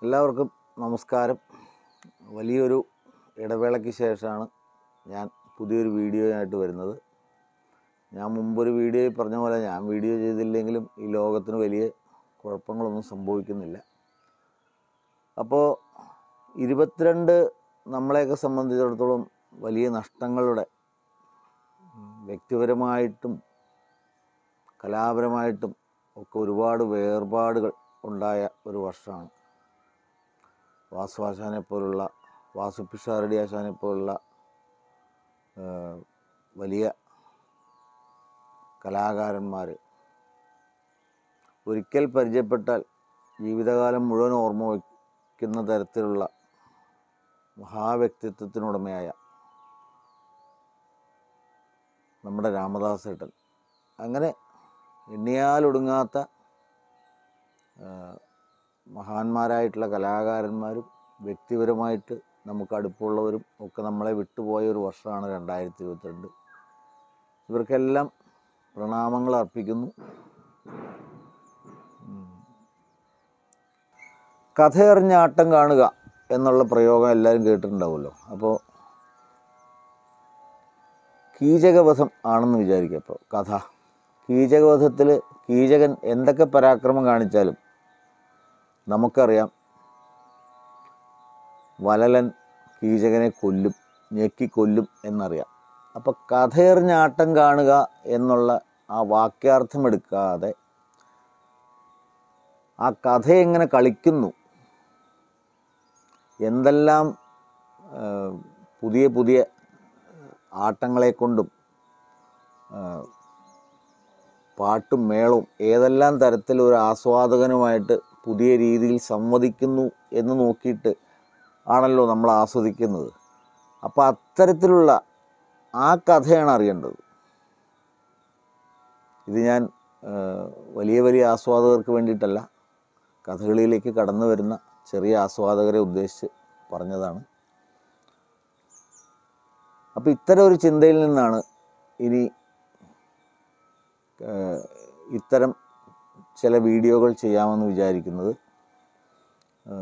എല്ലാവർക്കും നമസ്കാരം വലിയൊരു ഇടവേളയ്ക്ക് ശേഷമാണ് ഞാൻ പുതിയൊരു വീഡിയോയായിട്ട് വരുന്നത് ഞാൻ മുമ്പൊരു വീഡിയോയിൽ പറഞ്ഞ പോലെ ഞാൻ വീഡിയോ ചെയ്തില്ലെങ്കിലും ഈ ലോകത്തിന് വലിയ കുഴപ്പങ്ങളൊന്നും സംഭവിക്കുന്നില്ല അപ്പോൾ ഇരുപത്തിരണ്ട് നമ്മളെയൊക്കെ സംബന്ധിച്ചിടത്തോളം വലിയ നഷ്ടങ്ങളുടെ ഉം, വ്യക്തിപരമായിട്ടും കലാപരമായിട്ടും ഒക്കെ ഒരുപാട് വേർപാടുകൾ ഉണ്ടായ ഒരു വർഷമാണ് വാസുവാശാനെ പോലുള്ള വാസു പിഷാരടി ആശാനെ പോലുള്ള ആ, വലിയ കലാകാരന്മാർ ഒരിക്കൽ പരിചയപ്പെട്ടാൽ ജീവിതകാലം മുഴുവൻ ഓർമ്മ വയ്ക്കുന്ന തരത്തിലുള്ള മഹാവ്യക്തിത്വത്തിനുടമയായ നമ്മുടെ രാമദാസേട്ടൻ അങ്ങനെ എണ്ണിയാലൊടുങ്ങാത്ത ആ, മഹാന്മാരായിട്ടുള്ള കലാകാരന്മാരും വ്യക്തിപരമായിട്ട് നമുക്ക് അടുപ്പമുള്ളവരും ഒക്കെ നമ്മളെ വിട്ടുപോയ ഒരു വർഷമാണ് രണ്ടായിരത്തി ഇരുപത്തിരണ്ട് ഇവർക്കെല്ലാം പ്രണാമങ്ങൾ അർപ്പിക്കുന്നു ഉം. കഥയറിഞ്ഞ ആട്ടം കാണുക എന്നുള്ള പ്രയോഗം എല്ലാവരും കേട്ടിട്ടുണ്ടാവുമല്ലോ അപ്പോൾ കീചകവധം ആണെന്ന് വിചാരിക്കുക അപ്പോൾ കഥ കീചകവധത്തിൽ കീചകൻ എന്തൊക്കെ പരാക്രമം കാണിച്ചാലും നമുക്കറിയാം വലലൻ കീചകനെ കൊല്ലും ഞെക്കി കൊല്ലും എന്നറിയാം അപ്പോൾ കഥയെറിഞ്ഞ ആട്ടം കാണുക എന്നുള്ള ആ വാക്യാർത്ഥം എടുക്കാതെ ആ കഥ എങ്ങനെ കളിക്കുന്നു എന്തെല്ലാം ആ, പുതിയ പുതിയ ആട്ടങ്ങളെ കൊണ്ടും ആ, പാട്ടും മേളവും ഏതെല്ലാം തരത്തിൽ ഒരു ആസ്വാദകനുമായിട്ട് പുതിയ രീതിയിൽ സംവദിക്കുന്നു എന്ന് നോക്കിയിട്ട് ആണല്ലോ നമ്മൾ ആസ്വദിക്കുന്നത് അപ്പോൾ അത്തരത്തിലുള്ള ആ കഥയാണ് അറിയേണ്ടത് ഇത് ഞാൻ ആ, വലിയ വലിയ ആസ്വാദകർക്ക് വേണ്ടിയിട്ടല്ല കഥകളിയിലേക്ക് കടന്നു വരുന്ന ചെറിയ ആസ്വാദകരെ ഉദ്ദേശിച്ച് പറഞ്ഞതാണ് അപ്പോൾ ഇത്തരം ഒരു ചിന്തയിൽ നിന്നാണ് ഇനി ആ, ഇത്തരം ചില വീഡിയോകൾ ചെയ്യാമെന്ന് വിചാരിക്കുന്നത് ആ,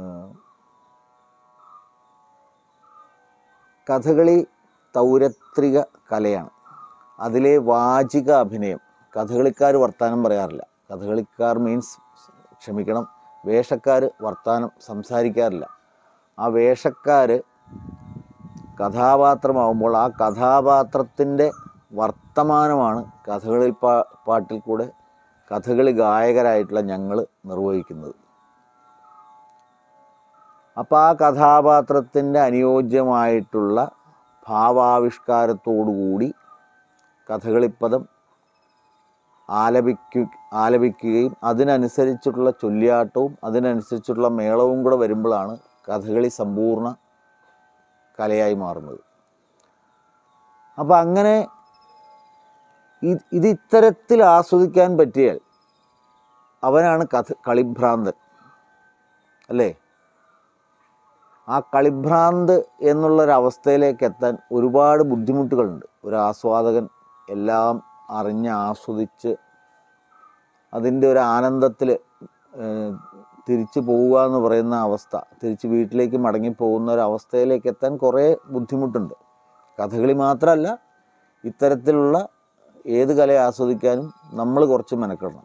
കഥകളി തൗരത്രിക കലയാണ് അതിലെ വാചിക അഭിനയം കഥകളിക്കാർ വർത്താനം പറയാറില്ല കഥകളിക്കാർ മീൻസ് ക്ഷമിക്കണം വേഷക്കാർ വർത്താനം സംസാരിക്കാറില്ല ആ വേഷക്കാർ കഥാപാത്രമാവുമ്പോൾ ആ കഥാപാത്രത്തിൻ്റെ വർത്തമാനമാണ് കഥകളി പാ പാട്ടിൽ കൂടെ കഥകളി ഗായകരായിട്ടുള്ള ഞങ്ങൾ നിർവഹിക്കുന്നത് അപ്പോൾ ആ കഥാപാത്രത്തിൻ്റെ അനുയോജ്യമായിട്ടുള്ള ഭാവാവിഷ്കാരത്തോടുകൂടി കഥകളിപ്പദം ആലപിക്കു ആലപിക്കുകയും അതിനനുസരിച്ചിട്ടുള്ള ചൊല്ലിയാട്ടവും അതിനനുസരിച്ചിട്ടുള്ള മേളവും കൂടെ വരുമ്പോഴാണ് കഥകളി സമ്പൂർണ്ണ കലയായി മാറുന്നത് അപ്പം അങ്ങനെ ഇ- ഇത് ഇത്തരത്തിൽ ആസ്വദിക്കാൻ പറ്റിയാൽ അവനാണ് കഥ കളിഭ്രാന്തൻ അല്ലേ ആ കളിഭ്രാന്ത് എന്നുള്ളൊരവസ്ഥയിലേക്ക് എത്താൻ ഒരുപാട് ബുദ്ധിമുട്ടുകളുണ്ട് ഒരു ആസ്വാദകൻ എല്ലാം അറിഞ്ഞ് ആസ്വദിച്ച് അതിൻ്റെ ഒരു ആനന്ദത്തിൽ തിരിച്ചു പോവുക എന്ന് പറയുന്ന അവസ്ഥ തിരിച്ച് വീട്ടിലേക്ക് മടങ്ങി പോകുന്ന ഒരു അവസ്ഥയിലേക്ക് എത്താൻ കുറേ ബുദ്ധിമുട്ടുണ്ട് കഥകളി മാത്രമല്ല ഇത്തരത്തിലുള്ള ഏത് കലയെ ആസ്വദിക്കാനും നമ്മൾ കുറച്ച് മെനക്കെടണം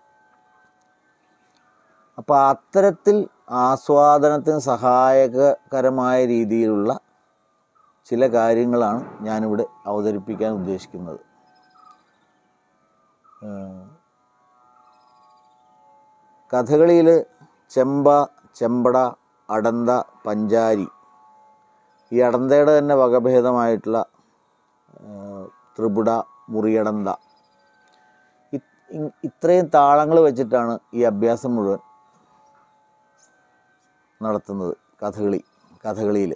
അപ്പോൾ അത്തരത്തിൽ ആസ്വാദനത്തിന് സഹായകരമായ രീതിയിലുള്ള ചില കാര്യങ്ങളാണ് ഞാനിവിടെ അവതരിപ്പിക്കാൻ ഉദ്ദേശിക്കുന്നത് കഥകളിയിൽ ചെമ്പ ചെമ്പട അടന്ത പഞ്ചാരി ഈ അടന്തയുടെ തന്നെ വകഭേദമായിട്ടുള്ള ആ, ത്രിപുട മുറിയടന്ത ഇ- ഇ- ഇത്രയും താളങ്ങൾ വെച്ചിട്ടാണ് ഈ അഭ്യാസം മുഴുവൻ നടത്തുന്നത് കഥകളി കഥകളിയിൽ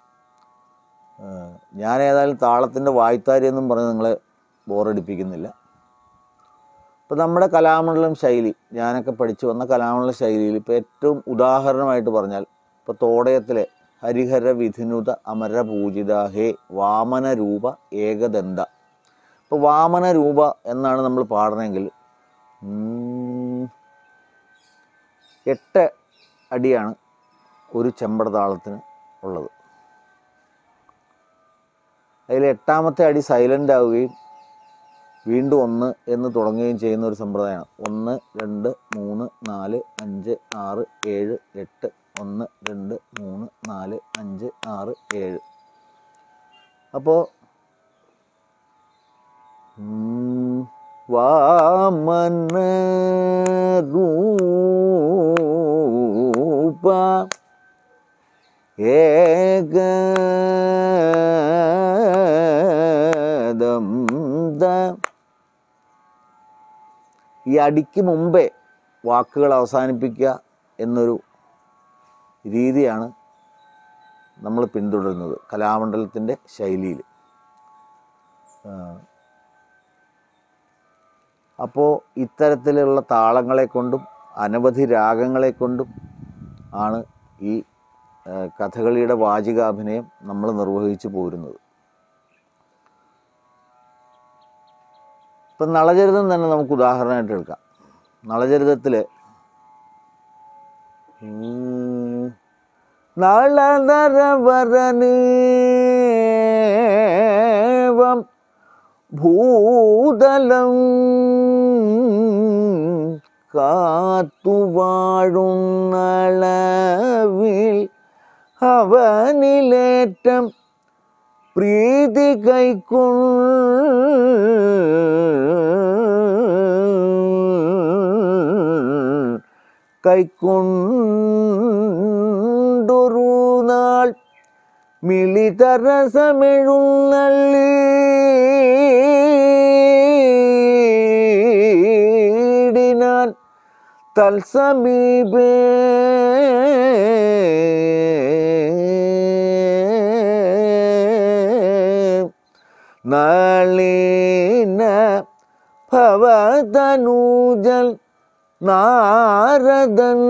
ഞാൻ ഏതായാലും താളത്തിൻ്റെ വായ്ത്താരിയൊന്നും പറഞ്ഞ് നിങ്ങളെ ബോറടിപ്പിക്കുന്നില്ല ഇപ്പോൾ നമ്മുടെ കലാമണ്ഡലം ശൈലി ഞാനൊക്കെ പഠിച്ചു വന്ന കലാമണ്ഡലം ശൈലിയിൽ ഇപ്പോൾ ഏറ്റവും ഉദാഹരണമായിട്ട് പറഞ്ഞാൽ ഇപ്പോൾ തോടയത്തിലെ ഹരിഹര വിധിനുത അമര പൂജിത ഹേ വാമന രൂപ ഏകദന്ത ഇപ്പോൾ വാമന രൂപ എന്നാണ് നമ്മൾ പാടണമെങ്കിൽ ഉം, എട്ട് അടിയാണ് ഒരു ചെമ്പട താളത്തിന് ഉള്ളത് അതിൽ എട്ടാമത്തെ അടി സൈലൻ്റ് ആവുകയും വീണ്ടും ഒന്ന് എന്ന് തുടങ്ങുകയും ചെയ്യുന്ന ഒരു സമ്പ്രദായമാണ് ഒന്ന് രണ്ട് മൂന്ന് നാല് അഞ്ച് ആറ് ഏഴ് എട്ട് ഒന്ന് രണ്ട് മൂന്ന് നാല് അഞ്ച് ആറ് ഏഴ് അപ്പോൾ വാമന രൂപ ഏകദം ദ ഈ അടിക്ക് മുമ്പേ വാക്കുകൾ അവസാനിപ്പിക്കുക എന്നൊരു രീതിയാണ് നമ്മൾ പിന്തുടരുന്നത് കലാമണ്ഡലത്തിൻ്റെ ശൈലിയിൽ അപ്പോൾ ഇത്തരത്തിലുള്ള താളങ്ങളെ കൊണ്ടും അനവധി രാഗങ്ങളെ കൊണ്ടും ആണ് ഈ ആ, കഥകളിയുടെ വാചികാഭിനയം നമ്മൾ നിർവഹിച്ചു പോരുന്നത് ഇപ്പം നളചരിതം തന്നെ നമുക്ക് ഉദാഹരണമായിട്ട് എടുക്കാം നളചരിതത്തിൽ നളനരവരനേവം ഭൂതലം കാത്തുവാഴുന്നളവിൽ അവനിലേറ്റം പ്രീതി കൈക്കൊ കൈക്കൊണ്ടൊരു നാൾ മിളിതരസമെഴുന്നള്ളീടിനാൻ തൽസമീപേ നളിന ഭവതനൂജൽ നാരദൻ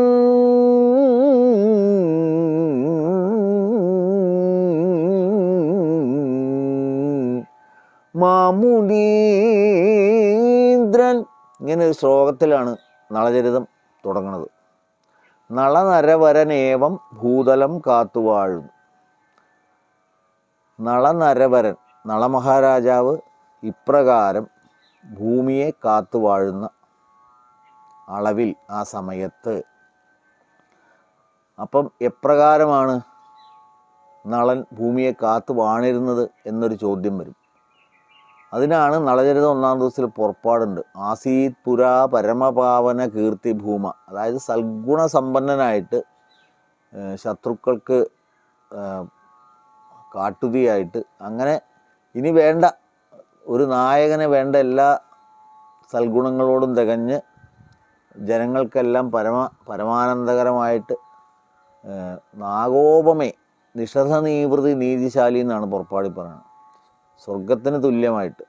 മാമുനീന്ദ്രൻ ഇങ്ങനെ ഒരു ശ്ലോകത്തിലാണ് നളചരിതം തുടങ്ങുന്നത് നളനരവരനേവം ഭൂതലം കാത്തുവാഴുന്നു നളനരവരൻ നളമഹാരാജാവ് ഇപ്രകാരം ഭൂമിയെ കാത്തുവാഴുന്ന അളവിൽ ആ സമയത്ത് അപ്പം എപ്രകാരമാണ് നളൻ ഭൂമിയെ കാത്തു വാണിരുന്നത് എന്നൊരു ചോദ്യം വരും അതിനാണ് നളചരിതം ഒന്നാം ദിവസത്തിൽ പുറപ്പാടുണ്ട് ആസീത് പുരാ പരമപാവന കീർത്തി ഭൂമ അതായത് സൽഗുണസമ്പന്നനായിട്ട് ഏഹ് ശത്രുക്കൾക്ക് ഏഹ് കാട്ടുതീയായിട്ട് അങ്ങനെ ഇനി വേണ്ട ഒരു നായകന് വേണ്ട എല്ലാ സൽഗുണങ്ങളോടും തികഞ്ഞ് ജനങ്ങൾക്കെല്ലാം പരമ പരമാനന്ദകരമായിട്ട് ഏഹ് നാഗോപമേ നിഷധ നീവൃതി നീതിശാലി എന്നാണ് പുറപ്പാടി പറയുന്നത് സ്വർഗത്തിന് തുല്യമായിട്ട്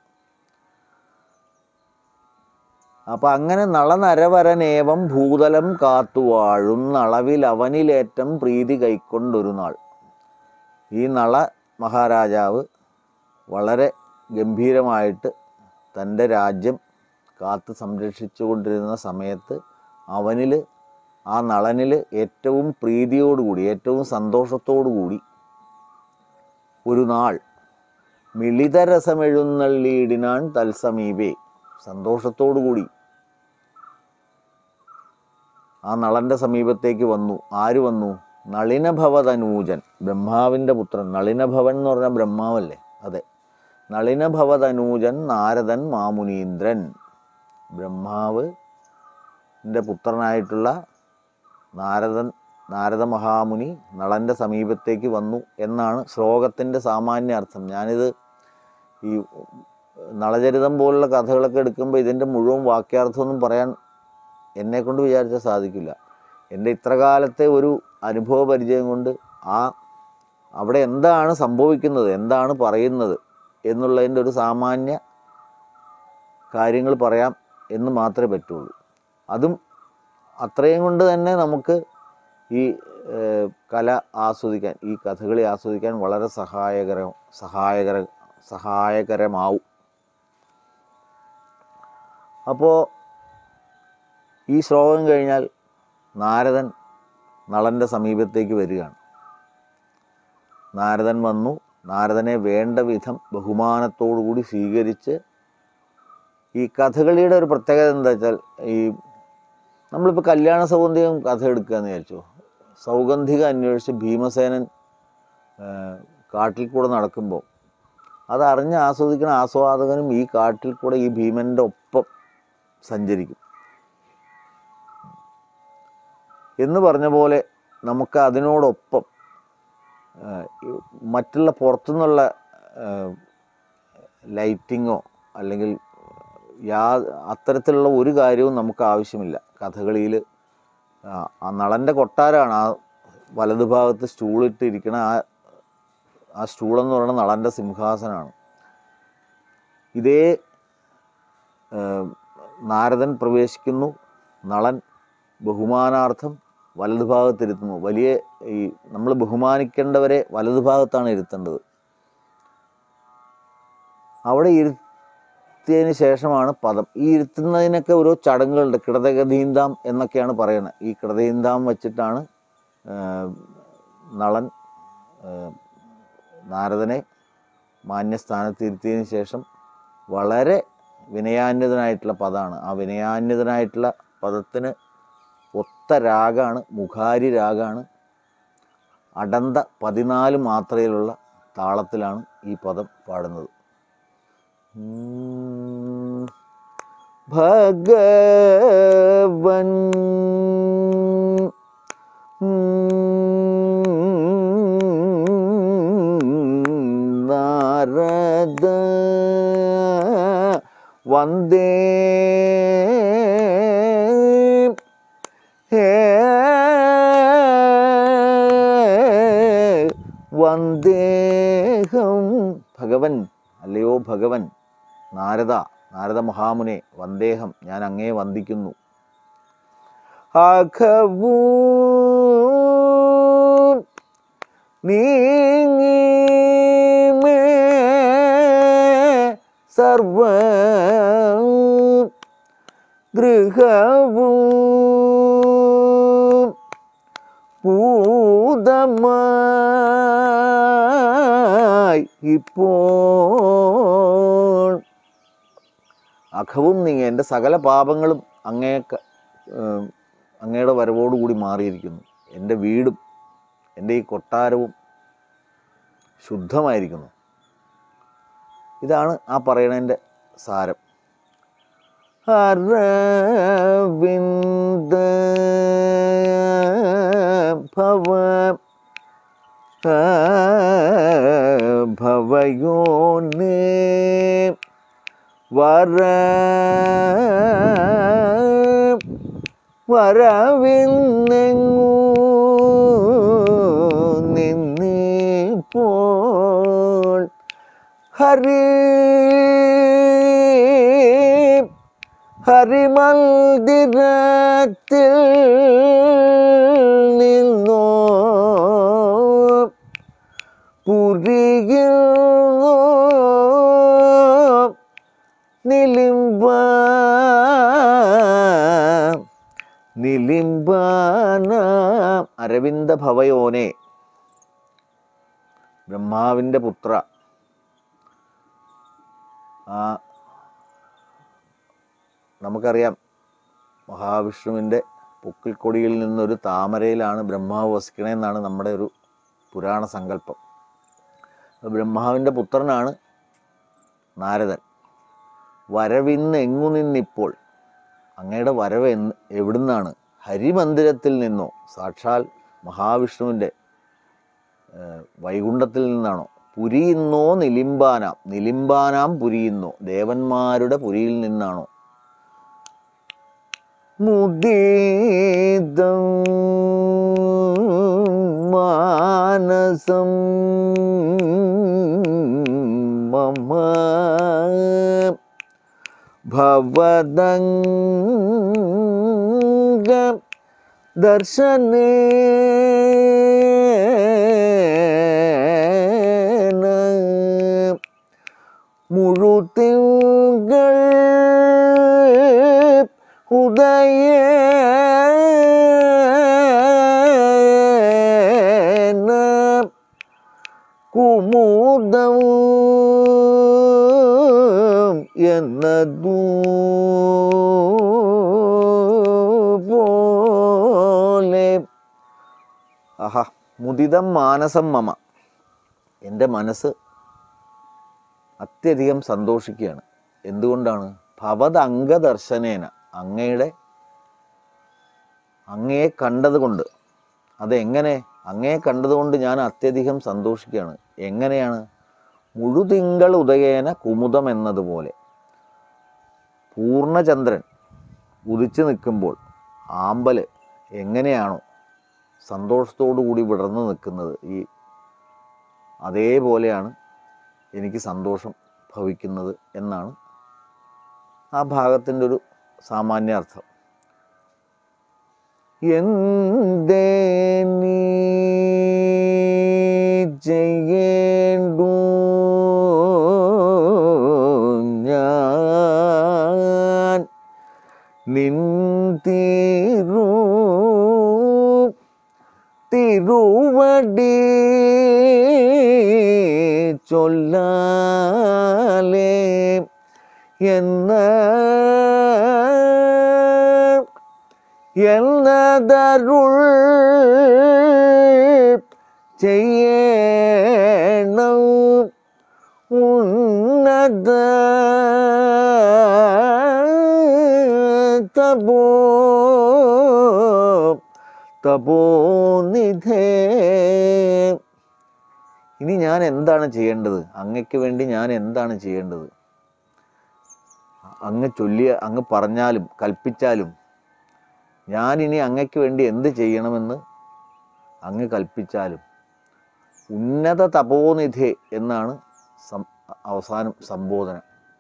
അപ്പം അങ്ങനെ നളനരവരനേവം ഭൂതലം കാത്തുവാഴുന്നളവിൽ അവനിലേറ്റം പ്രീതി കൈക്കൊണ്ടൊരു നാൾ ഈ നള മഹാരാജാവ് വളരെ ഗംഭീരമായിട്ട് തൻ്റെ രാജ്യം കാത്ത് സംരക്ഷിച്ചു കൊണ്ടിരുന്ന സമയത്ത് അവനിൽ ആ നളനിൽ ഏറ്റവും പ്രീതിയോടുകൂടി ഏറ്റവും സന്തോഷത്തോടുകൂടി ഒരു നാൾ മിളിതരസമെഴുന്നള്ളിയിടിനാൻ തൽസമീപേ സന്തോഷത്തോടുകൂടി ആ നളൻ്റെ സമീപത്തേക്ക് വന്നു ആര് വന്നു നളിനഭവതനൂജൻ ബ്രഹ്മാവിൻ്റെ പുത്രൻ നളിനഭവൻ എന്ന് പറഞ്ഞാൽ ബ്രഹ്മാവല്ലേ അതെ നളിനഭവതനൂജൻ നാരദൻ മാമുനീന്ദ്രൻ ബ്രഹ്മാവ് ൻ്റെ പുത്രനായിട്ടുള്ള നാരദൻ നാരദ മഹാമുനി നളൻ്റെ സമീപത്തേക്ക് വന്നു എന്നാണ് ശ്ലോകത്തിൻ്റെ സാമാന്യ അർത്ഥം ഞാനിത് ഈ നളചരിതം പോലുള്ള കഥകളൊക്കെ എടുക്കുമ്പോൾ ഇതിൻ്റെ മുഴുവൻ വാക്യാർത്ഥമൊന്നും പറയാൻ എന്നെ കൊണ്ട് വിചാരിച്ചാൽ സാധിക്കില്ല എൻ്റെ ഇത്ര കാലത്തെ ഒരു അനുഭവ പരിചയം കൊണ്ട് ആ അവിടെ എന്താണ് സംഭവിക്കുന്നത് എന്താണ് പറയുന്നത് എന്നുള്ളതിൻ്റെ ഒരു സാമാന്യ കാര്യങ്ങൾ പറയാം എന്ന് മാത്രമേ പറ്റുള്ളൂ അതും അത്രയും കൊണ്ട് തന്നെ നമുക്ക് ഈ ഏഹ്, കല ആസ്വദിക്കാൻ ഈ കഥകളി ആസ്വദിക്കാൻ വളരെ സഹായകര സഹായകര സഹായകരമാവും അപ്പോൾ ഈ ശ്ലോകം കഴിഞ്ഞാൽ നാരദൻ നളൻ്റെ സമീപത്തേക്ക് വരികയാണ് നാരദൻ വന്നു നാരദനെ വേണ്ട വിധം ബഹുമാനത്തോടുകൂടി സ്വീകരിച്ച് ഈ കഥകളിയുടെ ഒരു പ്രത്യേകത എന്താ വെച്ചാൽ ഈ നമ്മളിപ്പോൾ കല്യാണ സൗഗന്ധികം കഥ എടുക്കുകയെന്ന് വിചാരിച്ചു സൗഗന്ധിക അന്വേഷിച്ച് ഭീമസേനൻ ആ, കാട്ടിൽ കൂടെ നടക്കുമ്പോൾ അത് അറിഞ്ഞ് ആസ്വദിക്കുന്ന ആസ്വാദകനും ഈ കാട്ടിൽ കൂടെ ഈ ഭീമൻ്റെ ഒപ്പം സഞ്ചരിക്കും എന്ന് പറഞ്ഞ പോലെ നമുക്ക് അതിനോടൊപ്പം ആ, ഈ മറ്റുള്ള പുറത്തുനിന്നുള്ള ആ, ലൈറ്റിങ്ങോ അല്ലെങ്കിൽ യാ അത്തരത്തിലുള്ള ഒരു കാര്യവും നമുക്ക് ആവശ്യമില്ല കഥകളിയിൽ ആ നളൻ്റെ കൊട്ടാരമാണ് ആ വലതുഭാഗത്ത് സ്റ്റൂളിട്ട് ഇരിക്കണ ആ ആ സ്റ്റൂളെന്ന് പറയുന്നത് നളൻ്റെ സിംഹാസനമാണ് ഇതേ ആ, നാരദൻ പ്രവേശിക്കുന്നു നളൻ ബഹുമാനാർത്ഥം വലതുഭാഗത്തിരുത്തുന്നു വലിയ ഈ നമ്മൾ ബഹുമാനിക്കേണ്ടവരെ വലതുഭാഗത്താണ് ഇരുത്തേണ്ടത് അവിടെ ഇരുത്തിയതിന് ശേഷമാണ് പദം ഈ ഇരുത്തുന്നതിനൊക്കെ ഓരോ ചടങ്ങുകളുണ്ട് കിടതകതീന്താം എന്നൊക്കെയാണ് പറയുന്നത് ഈ കിടതീന്താം വച്ചിട്ടാണ് ആ, നളൻ ആ, നാരദനെ മാന്യസ്ഥാനത്തിരുത്തിയതിന് ശേഷം വളരെ വിനയാന്വിതനായിട്ടുള്ള പദമാണ് ആ വിനയാന്വിതനായിട്ടുള്ള പദത്തിന് ഒത്ത രാഗാണ് മുഖാരി രാഗാണ് അടന്ത പതിനാല് മാത്രയിലുള്ള താളത്തിലാണ് ഈ പദം പാടുന്നത് ഉം. ഭഗവൻ നാരദ വന്ദേ ഹേ വന്ദേഹം ഭഗവൻ അല്ലയോ ഭഗവൻ നാരദ നാരദ മഹാമുനെ വന്ദേഹം ഞാൻ അങ്ങേ വന്ദിക്കുന്നു അഖവൂ നീങ്ങി മേ സർവ ഗൃഹവും പൂതമായി ഇപ്പോൾ അഖവും നീങ്ങി എൻ്റെ സകല പാപങ്ങളും അങ്ങേ അങ്ങയുടെ വരവോടുകൂടി മാറിയിരിക്കുന്നു എൻ്റെ വീടും എൻ്റെ ഈ കൊട്ടാരവും ശുദ്ധമായിരിക്കുന്നു ഇതാണ് ആ പറയണതിൻ്റെ സാരം അരവിന്ദ ഭവ ഭവയോനേ വര വരവിന്നെങ്ങൂ നിന്നിപ്പോൾ ഹരി ഹരിമന്ദിരത്തിൽ നിന്നോ പുരിയിൽ നിലിമ്പ നിലിംബാന അരവിന്ദ ഭവയോനെ ബ്രഹ്മാവിൻ്റെ പുത്ര ആ നമുക്കറിയാം മഹാവിഷ്ണുവിൻ്റെ പൊക്കിൾക്കൊടിയിൽ നിന്നൊരു താമരയിലാണ് ബ്രഹ്മാവ് വസിക്കണതെന്നാണ് നമ്മുടെ ഒരു പുരാണ സങ്കല്പം ബ്രഹ്മാവിൻ്റെ പുത്രനാണ് നാരദൻ വരവിന്ന് എങ്ങു നിന്നിപ്പോൾ അങ്ങയുടെ വരവ് എന്ന് എവിടുന്നാണ് ഹരിമന്ദിരത്തിൽ നിന്നോ സാക്ഷാൽ മഹാവിഷ്ണുവിൻ്റെ ഏഹ്, വൈകുണ്ഠത്തിൽ നിന്നാണോ പുരിയുന്നോ നിലിംബാനാം നിലിംബാനാം പുരിയുന്നോ ദേവന്മാരുടെ പുരിയിൽ നിന്നാണോ മുദീതം മാനസം മമ ഭവദംഗ ദർശനേ മുഴുത്തിങ്കൾ ഉദയ അമൃതവും എന്നതൂ പോലെ ആഹാ മുദിതം മാനസം മമ എൻ്റെ മനസ്സ് അത്യധികം സന്തോഷിക്കുകയാണ് എന്തുകൊണ്ടാണ് ഭവത് അംഗദർശനേന അങ്ങയുടെ അങ്ങയെ കണ്ടതുകൊണ്ട് അതെങ്ങനെ അങ്ങയെ കണ്ടതുകൊണ്ട് ഞാൻ അത്യധികം സന്തോഷിക്കുകയാണ് എങ്ങനെയാണ് മുഴുതിങ്കൾ ഉദയേന കുമുദം എന്നതുപോലെ പൂർണ്ണചന്ദ്രൻ ഉദിച്ചു നിൽക്കുമ്പോൾ ആമ്പല് എങ്ങനെയാണോ സന്തോഷത്തോടു കൂടി വിടർന്നു നിൽക്കുന്നത് ഈ അതേപോലെയാണ് എനിക്ക് സന്തോഷം ഭവിക്കുന്നത് എന്നാണ് ആ ഭാഗത്തിൻ്റെ ഒരു സാമാന്യാർത്ഥം എന്തേ നീ ചെയ്യേണ്ടു ഞാൻ നിൻ തീരു തിരുവടി ചൊല്ലാലേ എന്ന എന്നതരുൾ ചെയ്യണം ഉന്നത തപോ തപോനിധേ ഇനി ഞാൻ എന്താണ് ചെയ്യേണ്ടത് അങ്ങയ്ക്ക് വേണ്ടി ഞാൻ എന്താണ് ചെയ്യേണ്ടത് അങ്ങ് ചൊല്ലിയ അങ്ങ് പറഞ്ഞാലും കൽപ്പിച്ചാലും ഞാനിനി അങ്ങയ്ക്ക് വേണ്ടി എന്ത് ചെയ്യണമെന്ന് അങ്ങ് കൽപ്പിച്ചാലും ഉന്നത തപോനിധി എന്നാണ് സം അവസാനം സംബോധന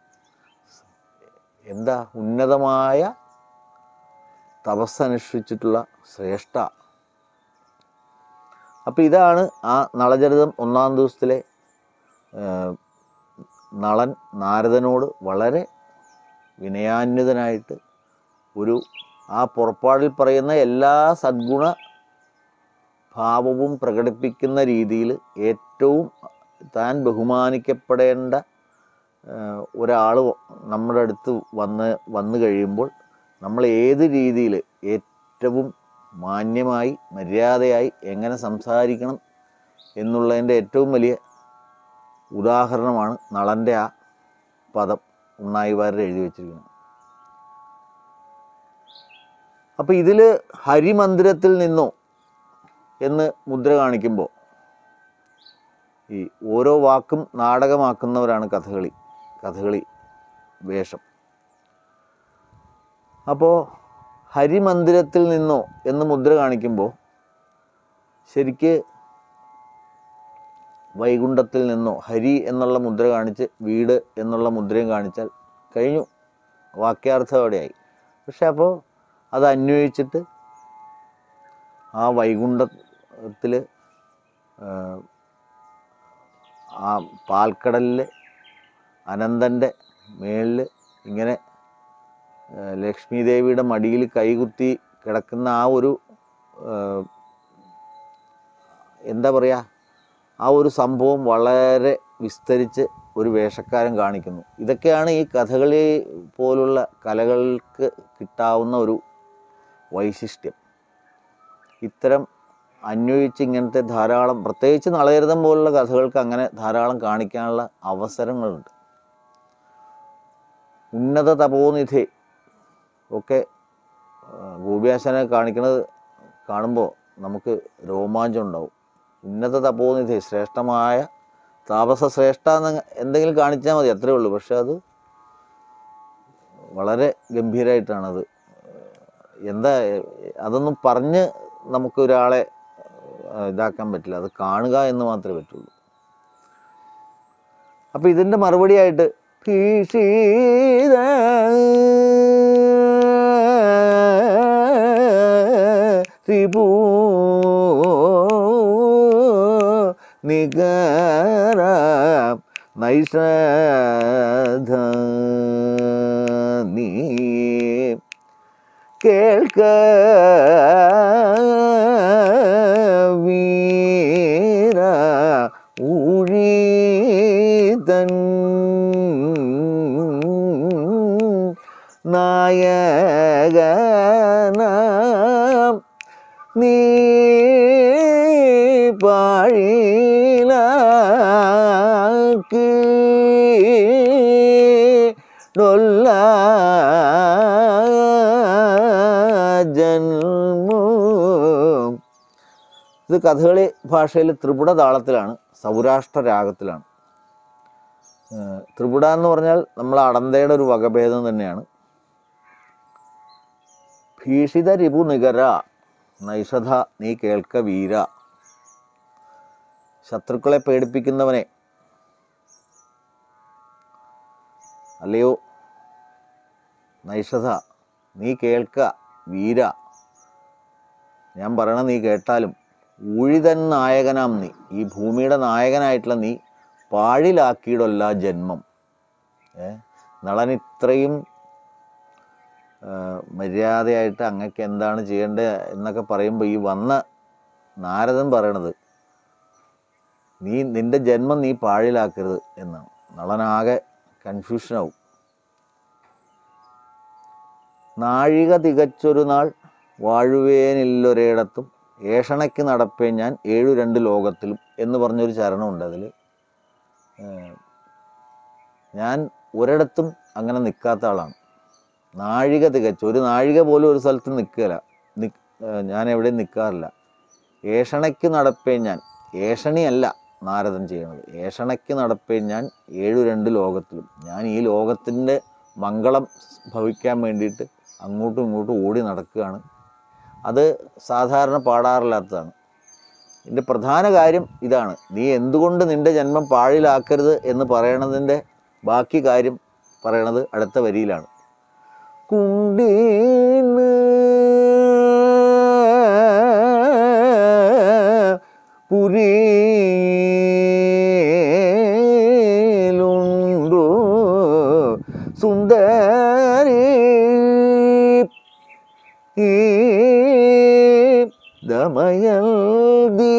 എന്താ ഉന്നതമായ തപസ്സനുഷ്ഠിച്ചിട്ടുള്ള ശ്രേഷ്ഠ അപ്പം ഇതാണ് ആ നളചരിതം ഒന്നാം ദിവസത്തിലെ ആ, നളൻ നാരദനോട് വളരെ വിനയാന്വിതനായിട്ട് ഒരു ആ പുറപ്പാടിൽ പറയുന്ന എല്ലാ സദ്ഗുണ ഭാവവും പ്രകടിപ്പിക്കുന്ന രീതിയിൽ ഏറ്റവും താൻ ബഹുമാനിക്കപ്പെടേണ്ട ഒരാൾ നമ്മുടെ അടുത്ത് വന്ന് വന്നു കഴിയുമ്പോൾ നമ്മൾ ഏത് രീതിയിൽ ഏറ്റവും മാന്യമായി മര്യാദയായി എങ്ങനെ സംസാരിക്കണം എന്നുള്ളതിൻ്റെ ഏറ്റവും വലിയ ഉദാഹരണമാണ് നളൻ്റെ ആ പദം ഉണ്ണായിവാരർ എഴുതി വച്ചിരിക്കുന്നത് അപ്പോൾ ഇതിൽ ഹരിമന്ദിരത്തിൽ നിന്നോ എന്ന് മുദ്ര കാണിക്കുമ്പോൾ ഈ ഓരോ വാക്കും നാടകമാക്കുന്നവരാണ് കഥകളി കഥകളി വേഷം അപ്പോൾ ഹരിമന്ദിരത്തിൽ നിന്നോ എന്ന് മുദ്ര കാണിക്കുമ്പോൾ ശരിക്ക് വൈകുണ്ഠത്തിൽ നിന്നോ ഹരി എന്നുള്ള മുദ്ര കാണിച്ച് വീട് എന്നുള്ള മുദ്രയും കാണിച്ചാൽ കഴിഞ്ഞു വാക്യാർത്ഥം അവിടെയായി പക്ഷെ അപ്പോൾ അത് അന്വയിച്ചിട്ട് ആ വൈകുണ്ഠത്തിൽ ആ പാൽക്കടലിൽ അനന്തൻ്റെ മേളിൽ ഇങ്ങനെ ആ, ലക്ഷ്മി ദേവിയുടെ മടിയിൽ കൈകുത്തി കിടക്കുന്ന ആ ഒരു ആ, എന്താ പറയുക ആ ഒരു സംഭവം വളരെ വിസ്തരിച്ച് ഒരു വേഷക്കാരൻ കാണിക്കുന്നു ഇതൊക്കെയാണ് ഈ കഥകളി പോലുള്ള കലകൾക്ക് കിട്ടാവുന്ന ഒരു വൈശിഷ്ട്യം ഇത്തരം അന്വയിച്ച് ഇങ്ങനത്തെ ധാരാളം പ്രത്യേകിച്ച് നളചരിതം പോലുള്ള കഥകൾക്ക് അങ്ങനെ ധാരാളം കാണിക്കാനുള്ള അവസരങ്ങളുണ്ട് ഉന്നത തപോനിധി ഒക്കെ ആ, ഗോപിയാശാനെ കാണിക്കുന്നത് കാണുമ്പോൾ നമുക്ക് രോമാഞ്ചം ഉണ്ടാവും ഉന്നത തപോനിധി ശ്രേഷ്ഠമായ താപസ ശ്രേഷ്ഠ എന്ന് എന്തെങ്കിലും കാണിച്ചാൽ മതി അത്രേ ഉള്ളൂ പക്ഷെ അത് വളരെ ഗംഭീരമായിട്ടാണത് എന്താ അതൊന്നും പറഞ്ഞ് നമുക്ക് ഒരാളെ ആ, ഇതാക്കാൻ പറ്റില്ല അത് കാണുക എന്ന് മാത്രമേ പറ്റുള്ളൂ അപ്പം ഇതിൻ്റെ മറുപടിയായിട്ട് ഭീഷീത ത്രിപൂ നികര നൈഷധ നീ കേൾക്ക വീര ഊഴി നീ പാഴിലാക്ക് ഡൊല്ല ജന്മം ഇത് കഥകളി ഭാഷയിൽ ത്രിപുട താളത്തിലാണ് സൗരാഷ്ട്ര രാഗത്തിലാണ് ഏഹ് ത്രിപുട എന്ന് പറഞ്ഞാൽ നമ്മൾ അടന്തയുടെ ഒരു വകഭേദം തന്നെയാണ് ഭീഷിത രിപു നികര നൈഷധ നീ കേൾക്ക വീര ശത്രുക്കളെ പേടിപ്പിക്കുന്നവനെ അല്ലയോ നൈഷധ നീ കേൾക്ക വീര ഞാൻ പറയണ നീ കേട്ടാലും ഊഴിതൻ നായകനാം നീ ഈ ഭൂമിയുടെ നായകനായിട്ടുള്ള നീ പാഴിലാക്കിയിടല്ല ജന്മം ഏ നളൻ ഇത്രയും ആ, മര്യാദയായിട്ട് അങ്ങക്ക് എന്താണ് ചെയ്യേണ്ടത് എന്നൊക്കെ പറയുമ്പോൾ ഈ വന്ന നാരദൻ പറയണത് നീ നിന്റെ ജന്മം നീ പാഴിലാക്കരുത് എന്നാണ് നളനാകെ കൺഫ്യൂഷനാവും നാഴിക തികച്ചൊരു നാൾ വാഴുവേനില്ലൊരിടത്തും ഏഷണയ്ക്ക് നടപ്പേ ഞാൻ ഏഴു രണ്ട് ലോകത്തിലും എന്ന് പറഞ്ഞൊരു ചരണമുണ്ട് അതിൽ ഞാൻ ഒരിടത്തും അങ്ങനെ നിൽക്കാത്ത ആളാണ് നാഴിക തികച്ച് ഒരു നാഴിക പോലും ഒരു സ്ഥലത്ത് നിൽക്കില്ല നിക് ഏഹ് ഞാൻ എവിടെയും നിൽക്കാറില്ല ഏഷണയ്ക്ക് നടപ്പേ ഞാൻ ഏഷണിയല്ല നാരദൻ ചെയ്യണത് ഏഷണയ്ക്ക് നടപ്പേ ഞാൻ ഏഴു രണ്ട് ലോകത്തിലും ഞാൻ ഈ ലോകത്തിൻ്റെ മംഗളം ഭവിക്കാൻ വേണ്ടിയിട്ട് അങ്ങോട്ടും ഇങ്ങോട്ടും ഓടി നടക്കുകയാണ് അത് സാധാരണ പാടാറില്ലാത്തതാണ് ഇതിൻ്റെ പ്രധാന കാര്യം ഇതാണ് നീ എന്തുകൊണ്ട് നിന്റെ ജന്മം പാഴിലാക്കരുത് എന്ന് പറയണതിൻ്റെ ബാക്കി കാര്യം പറയണത് അടുത്ത വരിയിലാണ് കുണ്ടീന് പുരിയിലുണ്ടോ സുന്ദരി ഈ ദമയന്തി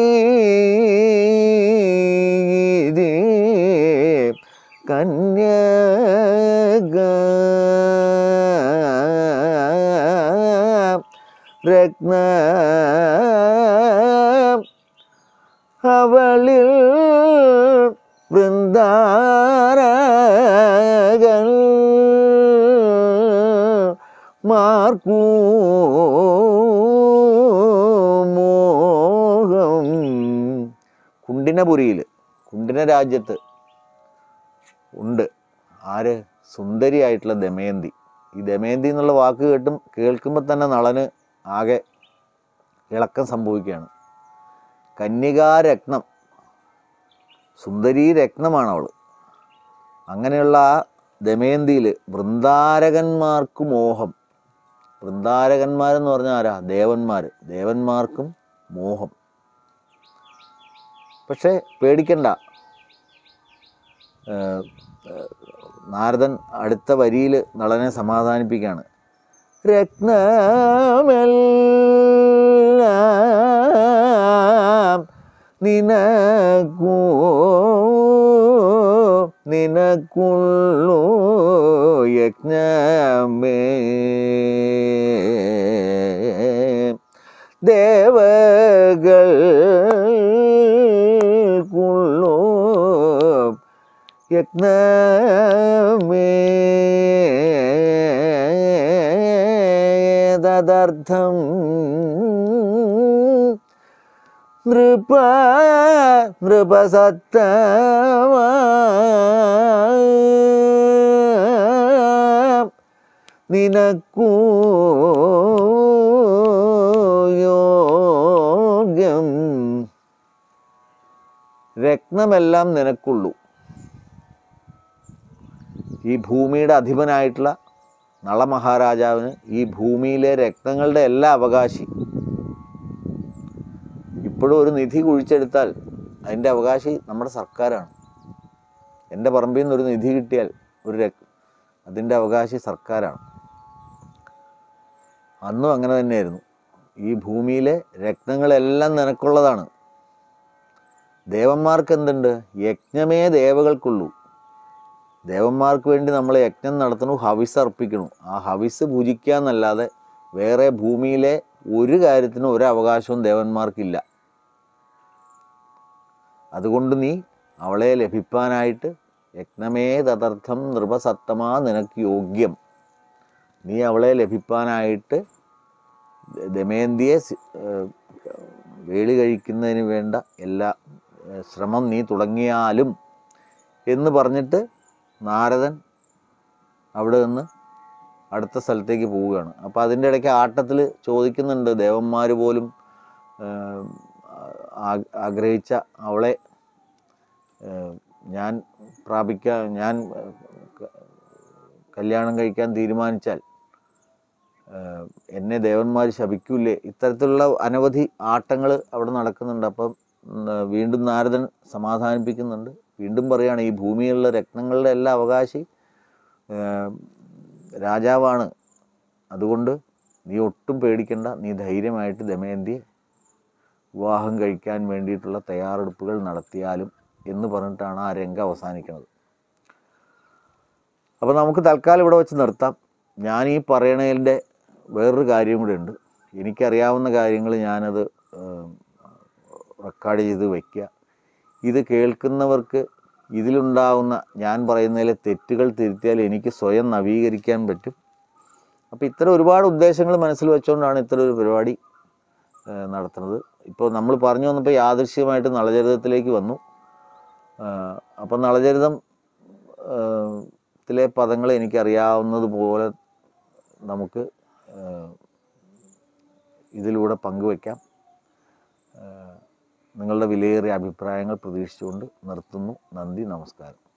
കന്യക രത്ന അവളിൽ വൃന്ദാരകൾ മാർക്കൂ മോഹം കുണ്ടിനപുരിയിൽ കുണ്ടിന രാജ്യത്ത് ഉണ്ട് ആര് സുന്ദരിയായിട്ടുള്ള ദമയന്തി ഈ ദമയന്തി എന്നുള്ള വാക്ക് കേട്ടും കേൾക്കുമ്പോൾ തന്നെ നളന് ആകെ ഇളക്കം സംഭവിക്കുകയാണ് കന്യകാരത്നം സുന്ദരീ രത്നമാണ് അവൾ അങ്ങനെയുള്ള ആ ദമയന്തിയിൽ വൃന്ദാരകന്മാർക്ക് മോഹം വൃന്ദാരകന്മാരെന്ന് പറഞ്ഞാൽ ആരാ ദേവന്മാർ ദേവന്മാർക്കും മോഹം പക്ഷേ പേടിക്കണ്ട ഏഹ്, ഏഹ്, നാരദൻ അടുത്ത വരിയിൽ നളനെ സമാധാനിപ്പിക്കുകയാണ് രത്നമെല്ലാം നിനക്കൂ നിനക്കുള്ളൂ യജ്ഞമേ ദേവകൾക്കുള്ളൂ യജ്ഞമേ തദർത്ഥം നൃപ നൃപസത്തമ നിനക്കൂ യോഗ്യം രത്നമെല്ലാം നിനക്കുള്ളൂ ഈ ഭൂമിയുടെ അധിപനായിട്ടുള്ള നളമഹാരാജാവിന് ഈ ഭൂമിയിലെ രത്നങ്ങളുടെ എല്ലാ അവകാശി ഇപ്പോഴും ഒരു നിധി കുഴിച്ചെടുത്താൽ അതിൻ്റെ അവകാശി നമ്മുടെ സർക്കാരാണ് എൻ്റെ പറമ്പിൽ നിന്ന് ഒരു നിധി കിട്ടിയാൽ ഒരു രക് അതിൻ്റെ അവകാശി സർക്കാരാണ് അന്നും അങ്ങനെ തന്നെയായിരുന്നു ഈ ഭൂമിയിലെ രത്നങ്ങളെല്ലാം നിനക്കുള്ളതാണ് ദേവന്മാർക്ക് എന്തുണ്ട് യജ്ഞമേ ദേവകൾക്കുള്ളൂ ദേവന്മാർക്ക് വേണ്ടി നമ്മൾ യജ്ഞം നടത്തണു ഹവിസ് അർപ്പിക്കണു ആ ഹവിസ് പൂജിക്കുക എന്നല്ലാതെ വേറെ ഭൂമിയിലെ ഒരു കാര്യത്തിനും ഒരു അവകാശവും ദേവന്മാർക്കില്ല അതുകൊണ്ട് നീ അവളെ ലഭിപ്പാനായിട്ട് യജ്ഞമേ തദർത്ഥം നൃപസത്തമാ നിനക്ക് യോഗ്യം നീ അവളെ ലഭിപ്പാനായിട്ട് ദ- ദമയന്തിയെ സി- ഏഹ് വേളി കഴിക്കുന്നതിന് വേണ്ട എല്ലാ ഏഹ് ശ്രമം നീ തുടങ്ങിയാലും എന്ന് പറഞ്ഞിട്ട് നാരദൻ അവിടെ നിന്ന് അടുത്ത സ്ഥലത്തേക്ക് പോവുകയാണ് അപ്പോൾ അതിൻ്റെ ഇടയ്ക്ക് ആട്ടത്തിൽ ചോദിക്കുന്നുണ്ട് ദേവന്മാർ പോലും ഏഹ്, ആ- ആഗ്രഹിച്ച അവളെ ഏഹ്, ഞാൻ പ്രാപിക്കാൻ ഞാൻ ഏഹ്, ക- കല്യാണം കഴിക്കാൻ തീരുമാനിച്ചാൽ ഏഹ്, എന്നെ ദേവന്മാർ ശപിക്കൂലേ ഇത്തരത്തിലുള്ള അനവധി ആട്ടങ്ങൾ അവിടെ നടക്കുന്നുണ്ട് അപ്പം ഉം, വീണ്ടും നാരദൻ സമാധാനിപ്പിക്കുന്നുണ്ട് വീണ്ടും പറയുകയാണ് ഈ ഭൂമിയിലുള്ള രത്നങ്ങളുടെ എല്ലാ അവകാശി ഏഹ്, രാജാവാണ് അതുകൊണ്ട് നീ ഒട്ടും പേടിക്കണ്ട നീ ധൈര്യമായിട്ട് ദമയന്തിയെ വിവാഹം കഴിക്കാൻ വേണ്ടിയിട്ടുള്ള തയ്യാറെടുപ്പുകൾ നടത്തിയാലും എന്ന് പറഞ്ഞിട്ടാണ് ആ രംഗം അവസാനിക്കുന്നത് അപ്പോൾ നമുക്ക് തൽക്കാലം ഇവിടെ വെച്ച് നിർത്താം ഞാൻ ഈ പറയണതിൻ്റെ വേറൊരു കാര്യം കൂടെ ഉണ്ട് എനിക്കറിയാവുന്ന കാര്യങ്ങൾ ഞാനത് ഏം, റെക്കോർഡ് ചെയ്ത് വയ്ക്കുക ഇത് കേൾക്കുന്നവർക്ക് ഇതിലുണ്ടാവുന്ന ഞാൻ പറയുന്നതിലെ തെറ്റുകൾ തിരുത്തിയാൽ എനിക്ക് സ്വയം നവീകരിക്കാൻ പറ്റും അപ്പോൾ ഇത്തരം ഒരുപാട് ഉദ്ദേശങ്ങൾ മനസ്സിൽ വെച്ചുകൊണ്ടാണ് ഇത്തരം ഒരു പരിപാടി ഏഹ്, നടത്തുന്നത് ഇപ്പോൾ നമ്മൾ പറഞ്ഞു വന്നപ്പോൾ യാദൃശ്യമായിട്ട് നളചരിതത്തിലേക്ക് വന്നു ആഹ്, അപ്പം നളചരിതം ഏഹ്, ത്തിലെ പദങ്ങൾ എനിക്കറിയാവുന്നത് പോലെ നമുക്ക് ഏഹ്, ഇതിലൂടെ പങ്കുവയ്ക്കാം ഏഹ്, നിങ്ങളുടെ വിലയേറിയ അഭിപ്രായങ്ങൾ പ്രതീക്ഷിച്ചുകൊണ്ട് നിർത്തുന്നു നന്ദി നമസ്കാരം